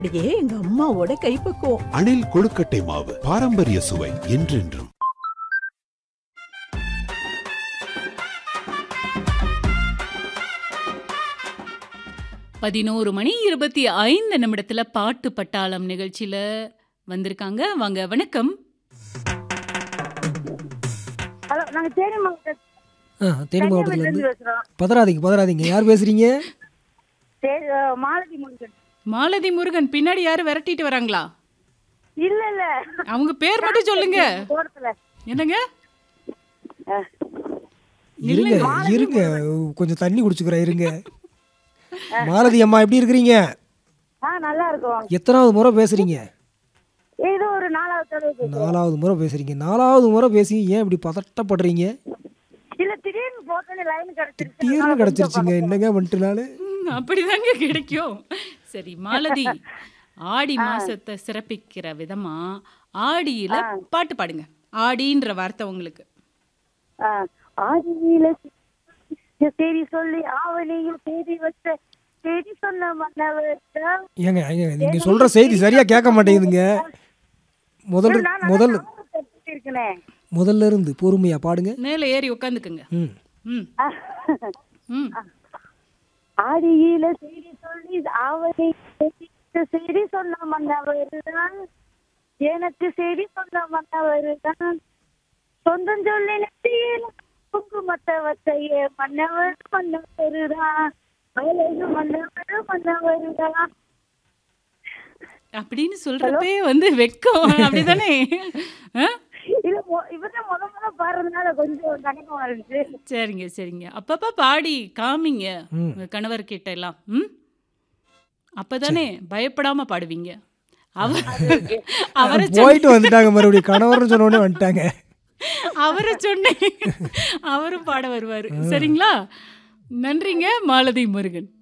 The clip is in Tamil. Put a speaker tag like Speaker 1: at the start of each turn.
Speaker 1: அப்படியே எங்க அம்மாவோட கைப்பக்குவம்
Speaker 2: அணில் கொழுக்கட்டை மாவு பாரம்பரிய சுவை என்றென்றும்
Speaker 3: பதினோரு மணி இருபத்தி ஐந்து நிமிடத்துல பாட்டு பட்டாளம் நிகழ்ச்சியில வந்திருக்காங்க வாங்க வணக்கம்
Speaker 4: ஹலோ நாங்க தேனி மாவட்டம்
Speaker 5: ஆ தேனி மாவட்டத்துல இருந்து
Speaker 4: பேசுறோம்
Speaker 5: பதறாதீங்க பதறாதீங்க யார் பேசுறீங்க
Speaker 4: தே- அஹ் மாலதி முருகன்
Speaker 3: மாலதி முருகன் பின்னாடி யாரு விரட்டிட்டு வராங்களா
Speaker 4: இல்ல இல்ல
Speaker 3: அவங்க பேர் மட்டும் சொல்லுங்க
Speaker 4: தோட்டத்துல
Speaker 3: என்னங்க
Speaker 4: அஹ்,
Speaker 5: இருங்க இருங்க கொஞ்சம் தண்ணி குடிச்சுக்கிறேன் இருங்க மாலதி அம்மா எப்படி இருக்கிறீங்க
Speaker 4: ஆ நல்லா இருக்கும்
Speaker 5: எத்தனாவது முறை பேசுறீங்க
Speaker 4: இது ஒரு நாலாவது தடவை பேசுறோம்.
Speaker 5: நாலாவது முறை பேசுறீங்க நாலாவது முறை பேசி ஏன் இப்படி பதட்டப்படுறீங்க
Speaker 4: இல்ல திடீர்னு போட்டோன்னு லைன் கிடைச்சிருச்சு
Speaker 5: தீர்வு கிடைச்சிருச்சுங்க என்னங்க வந்துட்டு நாள்
Speaker 3: ம், அப்படிதாங்க கிடைக்கும் சரி மாலதி ஆடி மாசத்தை சிறப்பிக்கிற விதமா ஆடியில பாட்டு பாடுங்க ஆடின்ற வார்த்தை உங்களுக்கு
Speaker 4: அஹ், ஆதியில சரி சொல்லி ஆவணியில் தேடி வச்ச தேடி சொன்ன மன்னவர் தான்.
Speaker 5: ஏங்க ஏங்க நீங்க சொல்ற செய்தி சரியா கேட்க மாட்டேங்குதுங்க முதல்ல
Speaker 4: நான் நல்லா
Speaker 5: முதல்ல
Speaker 4: ஞாபகம் வச்சுட்டு இருக்கேனே.
Speaker 5: முதல்ல இருந்து பொறுமையா பாடுங்க
Speaker 3: மேல ஏறி உட்காந்துக்குங்க
Speaker 5: ம்
Speaker 3: ம்
Speaker 4: அஹ்,
Speaker 3: ம்
Speaker 4: ஆதியில செய்தி சொல்லி ஆவணி செய்தி சொன்ன மன்னவர் தான் எனக்கு செய்தி சொன்ன மன்னவர் தான் சொந்தம் சொல்லி நெத்தியில் குங்குமத்தை வச்சைய மன்னவர் மன்னவர் தான் அழகு மன்னவர் மன்னவர் தான்
Speaker 3: அப்படின்னு சொல்றப்பே வந்து வெக்கம் அப்படிதானே ஆ?
Speaker 4: இல்ல மொ- இவர்தான் முத முத பாடுறதுனால கொஞ்சம் கணக்கமா இருந்துச்சு
Speaker 3: சரிங்க சரிங்க அப்பப்ப பாடி காமிங்க உங்க கணவர்கிட்ட எல்லாம் ம் அப்பதானே பயப்படாம பாடுவீங்க அவர் அவரை சொன்ன-
Speaker 5: போயிட்டு வந்துட்டாங்க மறுபடியும் கணவர்னு சொன்ன உடனே வந்துட்டாங்க
Speaker 3: அவரை சொன்னேன் அவரும் பாட வருவாரு சரிங்களா நன்றிங்க மாலதி முருகன்